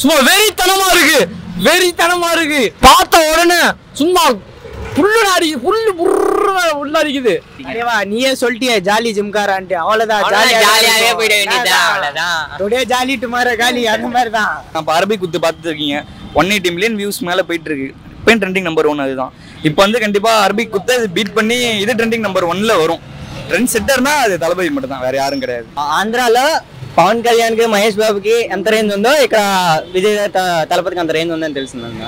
சும்மா வெறித்தனமா இருக்கு வெறித்தனமா இருக்கு பார்த்த உடனே சும்மா புல்லு அடிக்குது புல்லு புர்ரு உள்ள அடிக்குது அடேவா நீயே சொல்லிட்டியே ஜாலி ஜிம்காரான்ட்டு அவ்வளவுதான் அவ்வளவுதான், ஜாலியாவே போயிட வேண்டியதுதான், அவ்வளவுதான். டுடே ஜாலி டுமாரோ காலி அந்த மாதிரி தான் இப்போ அரபிக் குத்து பார்த்துட்டு இருக்கீங்க ஒன் எயிட்டி மில்லியன் வியூஸ் மேலே போயிட்டு இருக்கு இப்போ ட்ரெண்டிங் நம்பர் ஒன் அதுதான் இப்போ வந்து கண்டிப்பாக அரபிக் குத்தை பீட் பண்ணி இது ட்ரெண்டிங் நம்பர் ஒன்ல வரும் ட்ரெண்ட் செட்டர்னா அது தளபதி மட்டும் தான் வேற யாரும் கிடையாது ఆంధ్రాలో పవన్ కళ్యాణ్కి మహేష్ బాబుకి ఎంత రేంజ్ ఉందో ఇక్కడ విజయ్ త- తలపతికి అంత రేంజ్ ఉందని తెలిసిందన్న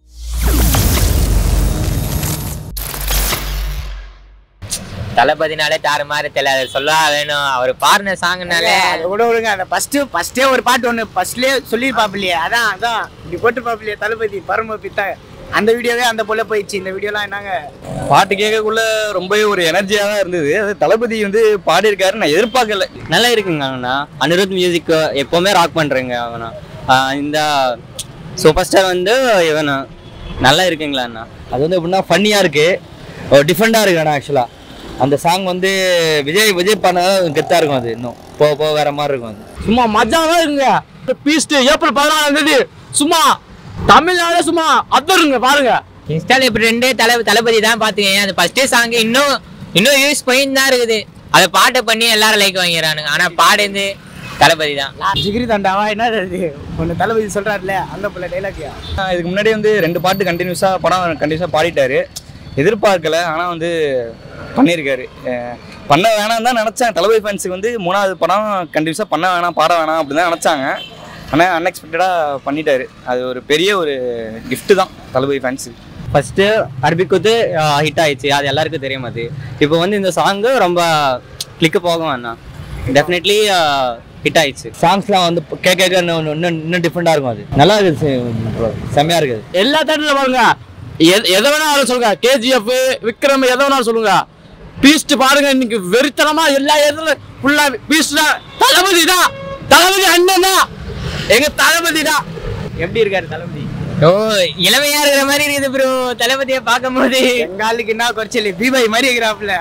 தளபதினாலே தாறுமாறு தெரியல அதை சொல்ல வேணும் அவர் பாடின சாங்னாலே அதை கூட விடுங்க அந்த ஃபர்ஸ்ட் ஃபர்ஸ்டே ஒரு பாட்டு ஒன்று ஃபர்ஸ்ட்லேயே சொல்லியிருப்பாப்பில்லையே அதான் அதான் இப்படி போட்டு பாப்பிலையே தளபதி பரம பித்தா அந்த வீடியோவே அந்த போல போயிடுச்சு இந்த வீடியோலாம் என்னங்க பாட்டு கேட்கக்குள்ள ரொம்பவே ஒரு எனர்ஜியாக தான் இருந்தது அது தளபதி வந்து பாடியிருக்காரு நான் எதிர்பார்க்கல நல்லா இருக்குங்க அவனா அனிருத் மியூசிக் எப்பவுமே ராக் பண்றேங்க அவனா ஆஹ் இந்த சூப்பர் ஸ்டார் வந்து இவனா நல்லா இருக்குங்களா அண்ணா அது வந்து எப்படின்னா ஃபன்னியாக இருக்கு ஒரு டிஃப்ரெண்டாக இருக்கு ஆனால் ஆக்சுவலாக அந்த சாங் வந்து விஜய் விஜய் பண்ணதான் கெத்தாக இருக்கும் அது இன்னும் போக போக வேற மாதிரி இருக்கும் அது சும்மா மஜாவா இருக்குங்க பீஸ்ட் ஏப்ரல் பதினாலாம் தேதி சும்மா தமிழ்நாடு சும்மா அதருங்க பாருங்க இன்ஸ்டால இப்ப ரெண்டே தலை தளபதி தான் பாத்துக்கங்க அந்த ஃபர்ஸ்டே சாங் இன்னும் இன்னும் யூஸ் போயின்னு தான் இருக்குது அதை பாட்டை பண்ணி எல்லாரும் லைக் வாங்கிடுறானுங்க ஆனா பாடுந்து தளபதி தான் ஜிகிரி தண்டாவா என்ன அது ஒன்று தளபதி சொல்றாருல அந்த போல டைலாக்யா ஆஹ் இதுக்கு முன்னாடி வந்து ரெண்டு பாட்டு கண்டினியூஸாக படம் கண்டினியூஸாக பாடிட்டாரு எதிர்பார்க்கல ஆனால் வந்து பண்ணியிருக்காரு அஹ் பண்ண வேணாம் தான் நினச்சேன் தளபதி ஃபேன்ஸுக்கு வந்து மூணாவது படம் கண்டினியூஸாக பண்ண வேணாம் பாட வேணாம் அப்படின்னு தான் நினச்சாங்க ஆனால் அன்எக்ஸ்பெக்டடாக பண்ணிட்டாரு அது ஒரு பெரிய ஒரு gift தான் தளபதி ஃபேன்ஸுக்கு ஃபர்ஸ்ட் அரபிக்குத்து ஹிட் ஆயிடுச்சு அது எல்லாருக்கும் தெரியும் அது இப்போ வந்து இந்த சாங்கு ரொம்ப கிளிக்கு போகும் அண்ணா டெஃபினெட்லி ஹிட் ஆயிடுச்சு சாங்ஸ்லாம் வந்து கேட்க கேட்க இன்னும் இன்னும் இன்னும் டிஃப்ரெண்டாக இருக்கும் அது நல்லா இருக்குது bro. செம்மையா இருக்குது எல்லா தேட்டர்ல பாருங்க எத- எதை வேணாலும் சொல்லுங்க கேஜிஎஃப் விக்ரம் எதை வேணாலும் சொல்லுங்க பீஸ்ட் பாருங்க இன்னைக்கு வெறித்தனமா எல்லா இடத்துல ஃபுல்லா பீஸ்ட் தான் தளபதி தான் தளபதி அண்ணன் தான் எங்க தளபதி தான் எப்படி இருக்காரு தளபதி ஓ இளமையா இருக்கிற மாதிரி இருக்குது ப்ரோ தளபதியை பார்க்கும்போது எங்க ஆளுக்கு என்ன குறைச்சல் பிபாய் மாதிரி இருக்கிறாப்புல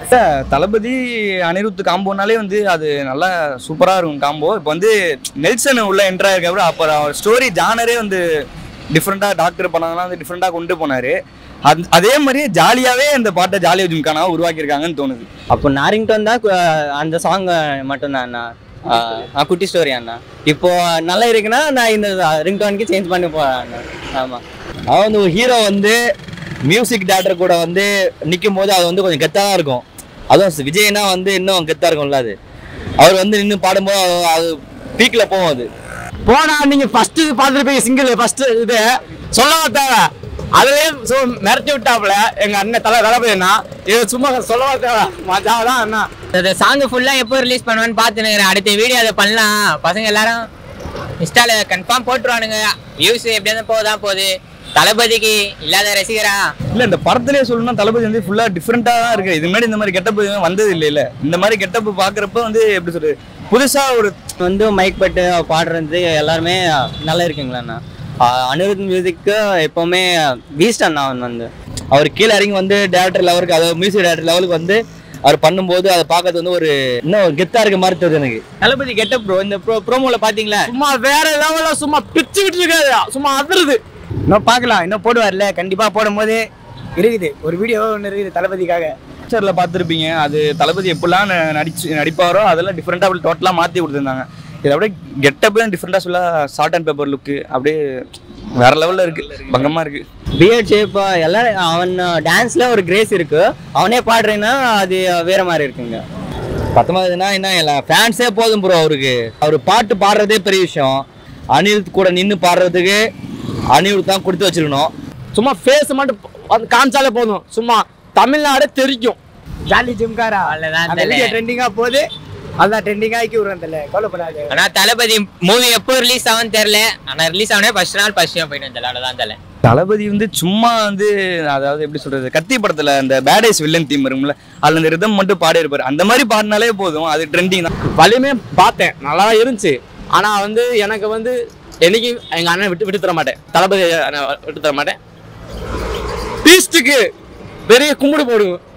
தளபதி அனிருத் காம்போனாலே வந்து அது நல்லா சூப்பராக இருக்கும் காம்போ இப்போ வந்து நெல்சன் உள்ள என்ட்ரா இருக்க அப்புறம் அவர் ஸ்டோரி ஜானரே வந்து டிஃப்ரெண்ட்டாக டாக்டர் படம்லாம் வந்து டிஃப்ரெண்ட்டாக கொண்டு போனார் அது அதே மாதிரியே ஜாலியாகவே அந்த பாட்டை ஜாலியாக ஜிம்கானாவை உருவாக்கியிருக்காங்கன்னு தோணுது அப்போ நாரிங்டன் தான் கு- அந்த சாங் மட்டும்தான் அண்ணா ஆஹ் ஆஹ் குட்டி ஸ்டோரி அண்ணா இப்போ நல்லா இருக்குன்னா நான் இந்த ரிங்டோனுக்கு சேஞ்ச் பண்ணி போறேன் அண்ணா ஆமா அவன் வந்து ஒரு ஹீரோ வந்து மியூசிக் டேரக்டர் கூட வந்து நிற்கும் போது அது வந்து கொஞ்சம் கெத்தாக தான் இருக்கும் அதுவும் விஜய்னா வந்து இன்னும் கெத்தாக இருக்கும்ல அது அவர் வந்து நின்று பாடும்போது அது- அது பீக்கில் போகும் அது போனா நீங்க ஃபர்ஸ்ட் பார்த்துருப்பீங்க சிங்கிள் ஃபர்ஸ்ட் இது சொல்ல தேவை அதுலயே சு- மிரட்டி விட்டாப்புல எங்க அண்ணன் தலை தளபதினா இது சும்மா சொல்ல தேவை மஜா தான் அண்ணா அந்த சாங் ஃபுல்லா எப்போ ரிலீஸ் பண்ணுவேன்னு பார்த்துனுக்கிறேன் அடுத்த வீடியோ அதை பண்ணலாம் பசங்க எல்லாரும் இன்ஸ்டால கன்ஃபார்ம் போட்டுருவானுங்க வியூஸ் எப்படியா போதான் போகுது தளபதிக்கு இல்லாத ரசிகரா இல்லை இந்த படத்திலே சொல்லணும்னா தளபதி வந்து ஃபுல்லாக டிஃப்ரெண்ட்டாக தான் இருக்கு இது முன்னாடி இந்த மாதிரி கெட்டப் வந்தது இல்லை இல்லை இந்த மாதிரி கெட்டப் பார்க்குறப்ப வந்து எப்படி சொல்றது புதுசாக ஒரு வந்து மைக் பட்டு பாடுறது எல்லாருமே நல்லா இருக்குங்களா அண்ணா ஆஹ் அனிருத் மியூசிக்கு எப்பவுமே பீஸ்ட் அண்ணா அவன் வந்து அவர் கீழே இறங்கி வந்து டேரக்டர் லெவலுக்கு அதாவது மியூசிக் டேரக்டர் லெவலுக்கு வந்து அவர் பண்ணும்போது அதை பார்க்கறது வந்து ஒரு இன்னும் கெத்தாக இருக்க மாதிரி தெரியுது எனக்கு தளபதி கெட்ட ப்ரோ இந்த ப்ரோ ப்ரோமோல பாத்தீங்களா சும்மா வேற லெவல்ல சும்மா பிச்சுக்கிட்டு இருக்காரு சும்மா அதிருது இன்னும் பார்க்கலாம் இன்னும் போடுவார்ல கண்டிப்பா போடும்போது இருக்குது ஒரு வீடியோ ஒன்று இருக்குது தளபதிக்காக பிக்சரில் பார்த்துருப்பீங்க அது தளபதி எப்படிலாம் ந- நடிச்சு நடிப்பாரோ அதெல்லாம் டிஃப்ரெண்ட்டாக அப்படி டோட்டலாக மாற்றி கொடுத்துருந்தாங்க இது அப்படியே கெட்டப்பையும் டிஃப்ரெண்ட்டாக சொல்ல ஷார்ட் அண்ட் பேப்பர் லுக்கு அப்படியே வேற லெவலில் இருக்கு பங்கமாக இருக்கு பியர்ட் ஷேப் எல்லாரும் அவன் டான்ஸ்ல ஒரு கிரேஸ் இருக்கு அவனே பாடுறேன்னா அது வேற மாதிரி இருக்குங்க பத்தொன்பதுனா என்ன இல்லை ஃபேன்ஸே போதும் ப்ரோ அவருக்கு அவர் பாட்டு பாடுறதே பெரிய விஷயம் அனிருத் கூட நின்று பாடுறதுக்கு அனிருத் தான் கொடுத்து வச்சிருக்கணும் சும்மா ஃபேஸ் மட்டும் வந்து காமிச்சாலே போதும் சும்மா தமிழ்நாடு தெரிக்கும் ஜாலி ஜிம்காரா அவ்வளவுதான் அந்த தல. வீடியோ ட்ரெண்டிங்கா போகுது அதான் ட்ரெண்டிங்கா ஆக்கி விடுறேன் தல கவலைப்படாது ஆனா தளபதி மூவி எப்போ ரிலீஸ் ஆகும்னு தெரியல ஆனா ரிலீஸ் ஆகனே ஃபர்ஸ்ட் நாள் ஃபர்ஸ்ட் ஷோ போயிட்டு வந்தல அவ்வளவுதான் தலை தளபதி வந்து சும்மா வந்து அதாவது எப்படி சொல்றது கத்தி படத்துல இந்த பேடேஸ் வில்லன் தீம் இருக்கும்ல அதுல இந்த ரிதம் மட்டும் பாடி இருப்பாரு அந்த மாதிரி பாடினாலே போதும் அது ட்ரெண்டிங் தான் வலிமே பார்த்தேன் நல்லா தான் இருந்துச்சு ஆனா வந்து எனக்கு வந்து என்னைக்கு எங்க அண்ணன் விட்டு விட்டு தர மாட்டேன் தளபதி அண்ணன் விட்டு தர மாட்டேன் பீஸ்டுக்கு பெரிய கும்பிடு போடுங்க